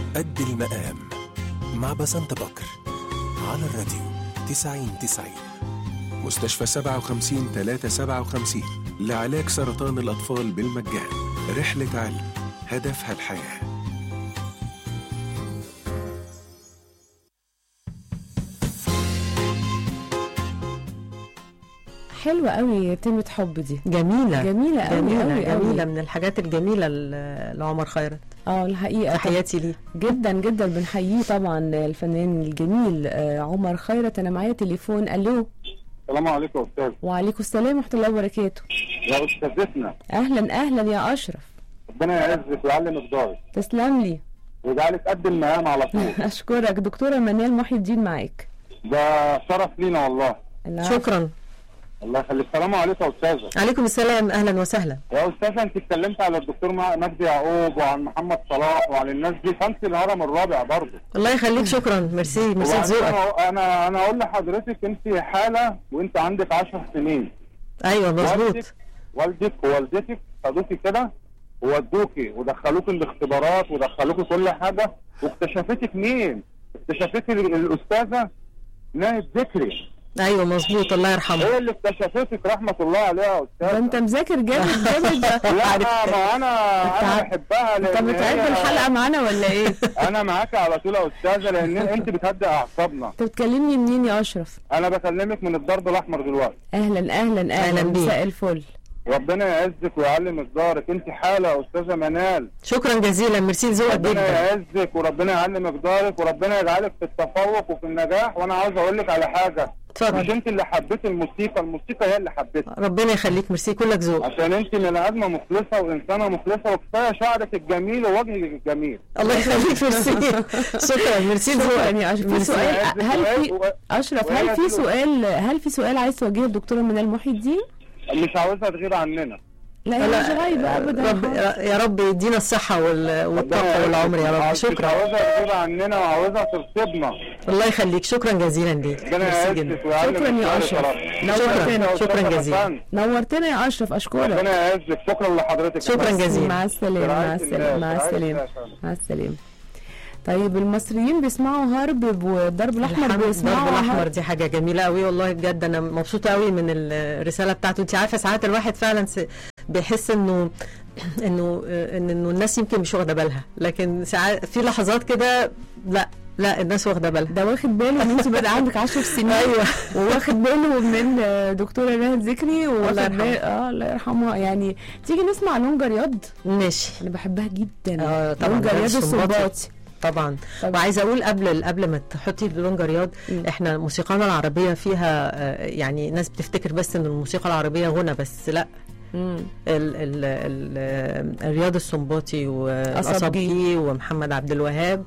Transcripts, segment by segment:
قد المقام مع بسنت بكر على الراديو 90 90 مستشفى 57 357 لعلاج سرطان الأطفال بالمجان رحلة علم هدفها الحياه حلوة قوي تمة حب دي جميلة جميلة قوي جميلة قوي جميلة قوي من الحاجات الجميلة ل- لعمر خيرت اه الحقيقة تحياتي ليه جدا جدا بنحييه طبعا الفنان الجميل آه، عمر خيرت انا معايا تليفون الو السلام عليكم يا استاذ وعليكم السلام ورحمة الله وبركاته يا استاذتنا اهلا اهلا يا اشرف ربنا يعزك ويعلي مقدارك تسلم لي ويجعلك قد المهام على طول اشكرك دكتورة منال محي الدين معاك ده شرف لينا والله العفو. شكرا الله يخليك السلام عليكم يا استاذه عليكم السلام أهلا وسهلا يا استاذه انت اتكلمت على الدكتور م- مجدي يعقوب وعن محمد صلاح وعن الناس دي فانت الهرم الرابع برضه الله يخليك شكرا ميرسي ميرسي وبعدين ذوقك انا انا انا اقول لحضرتك انت حاله وانت عندك 10 سنين أيوه مظبوط والدك والدك ووالدتك خدوكي كده وودوكي ودخلوكي الاختبارات ودخلوكي كل حاجه واكتشفتك مين؟ اكتشفتك ال- الاستاذه ناهد ذكري أيوه مظبوط الله يرحمه هي اللي اكتشفتك رحمه الله عليها يا ده استاذه انت مذاكر جامد جامد لا ما انا انا عارف- بحبها انت لان بتعد هي- الحلقة معانا ولا ايه؟ انا معاك على طول يا استاذه لان انت بتهدي اعصابنا انت بتكلمني منين يا اشرف؟ انا بكلمك من الضرب الاحمر دلوقتي اهلا اهلا اهلا أهلا بيك. مساء الفل ربنا يعزك ويعلي مقدارك انت حاله يا استاذه منال شكرا جزيلا ميرسي ذوقك ربنا جدا يعزك وربنا يعلي مقدارك وربنا يجعلك في التفوق وفي النجاح وانا عاوز اقول لك على حاجه مش اتفضل انت اللي حبيت الموسيقى الموسيقى هي اللي حبيتها ربنا يخليك ميرسي كلك ذوق عشان انت من ادمه مخلصه وانسانه مخلصه وكفايه شعرك الجميل ووجهك الجميل الله يخليك ميرسي شكرا ميرسي شكرا ذوقك يا اشرف في ميرسي. سؤال يعزك هل ويعز- في و- اشرف وهي هل في دي- سؤال هل في سؤال عايز توجهه الدكتوره منال محي الدين؟ مش عاوزها تغيب عننا لا هي لا، مش غايبه ابدا رب يا رب يدينا الصحة وال- والطاقة والعمر يا رب مش شكرا عاوزها تغيب عننا وعاوزها ترصدنا الله يخليك شكرا جزيلا ليك ربنا ميرسي جدا يعزك ويعلي شكرا يا مقدارك أشرف. رب. نورتنا. يا شكرا أستاذة جزيلا. حسن. نورتنا يا اشرف اشكرك ربنا يعزك شكرا لحضرتك شكرا جزيلا مع السلامه مع برعاية السلامه الله، مع برعاية السلامه الله يا فندم. مع السلامه طيب المصريين بيسمعوا هرب والضرب الاحمر الحمد- بيسمعوا الضرب الاحمر هرب. دي حاجه جميله قوي والله بجد انا مبسوطه قوي من الرساله بتاعته انت عارفه ساعات الواحد فعلا س- بيحس انه انه ان انه الناس يمكن مش واخده بالها لكن ساعات في لحظات كده لا لا الناس واخده بالها ده واخد باله ان انت بقى عندك 10 سنين ايوه وواخد باله من آه، دكتوره ناهد ذكري واخد الله يرحمها. باله اه الله يرحمها يعني تيجي نسمع لونجا رياض ماشي انا بحبها جدا آه، طبعاً، لونجا رياض رياض السنباطي. السنباطي طبعا طبعاً. وعايزه اقول قبل قبل ما تحطي لونجا رياض مم. احنا موسيقانا العربيه فيها آه، يعني ناس بتفتكر بس ان الموسيقى العربيه غنى بس لا مم. ال ال ال الرياض السنباطي والأصابجي ومحمد عبد الوهاب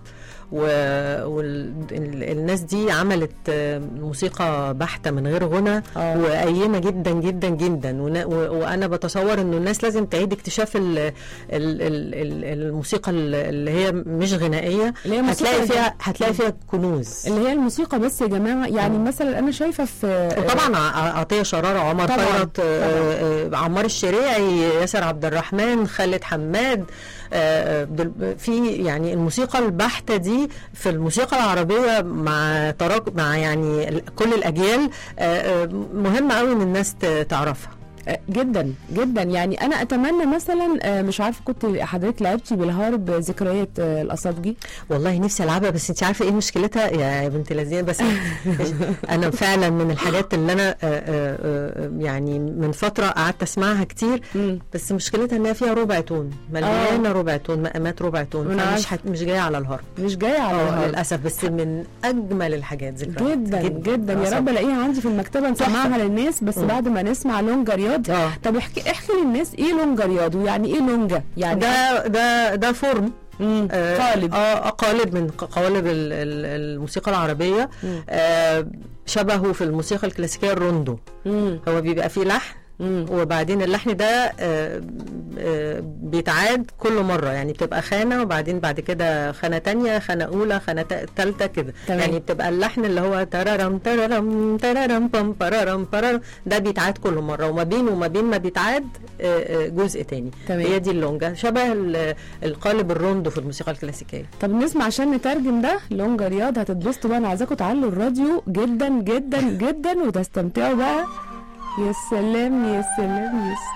والناس دي عملت آه، موسيقى بحتة من غير غنى آه. وقيمة جدا جدا جدا ونا- و- وأنا بتصور إنه الناس لازم تعيد اكتشاف ال ال ال ال الموسيقى ال- اللي هي مش غنائية اللي هي موسيقى هتلاقي جد- فيها هتلاقي فيها كنوز اللي هي الموسيقى بس يا جماعه يعني مثلا انا شايفه في طبعا ع- عطيه شراره عمر طبعاً، خيرت آه، آه، عمار الشريعي ياسر عبد الرحمن خالد حماد آه، دول- في يعني الموسيقى البحته دي في الموسيقى العربيه مع تراك مع يعني ال- كل الاجيال آه، آه، مهمه قوي ان الناس ت- تعرفها آه، جدا جدا يعني انا اتمنى مثلا آه، مش عارفه كنت حضرتك لعبتي بالهارب ذكريات آه، الاصابجي والله نفسي العبها بس انت عارفه ايه مشكلتها يا بنت لذيذه بس انا فعلا من الحاجات اللي انا آه، آه، آه، يعني من فتره قعدت اسمعها كتير بس مشكلتها انها فيها ربع تون مليانه ربع تون مقامات ربع تون أنا فمش عارفة. حت مش جايه على الهارب مش جايه على اه الهارب للاسف بس من اجمل الحاجات ذكريات جدا جدا, يا آه، رب الاقيها عندي في المكتبه نسمعها للناس بس مم. بعد ما نسمع لونجا رياض اه طب احكي احكي للناس ايه لونجا رياض ويعني ايه لونجا يعني ده ده ده فورم مم. آه، قالب اه قالب من قوالب ال- ال- الموسيقى العربيه مم. آه شبهه في الموسيقى الكلاسيكيه الروندو مم. هو بيبقى فيه لحن مم. وبعدين اللحن ده آه، آه، بيتعاد كل مرة يعني بتبقى خانة وبعدين بعد كده خانة تانية خانة أولى خانة تا- تالتة كده تمام. يعني بتبقى اللحن اللي هو ترارم ترارم ترارم بام برارم برارم ده بيتعاد كل مرة وما بين وما بين ما بيتعاد آه، آه، جزء تاني تمام. هي دي اللونجا شبه ال- القالب الروندو في الموسيقى الكلاسيكية طب نسمع عشان نترجم ده لونجا رياض هتتبسطوا بقى انا عايزاكم تعلوا الراديو جدا جدا جدا وتستمتعوا بقى يا سلام يا سلام يا سلام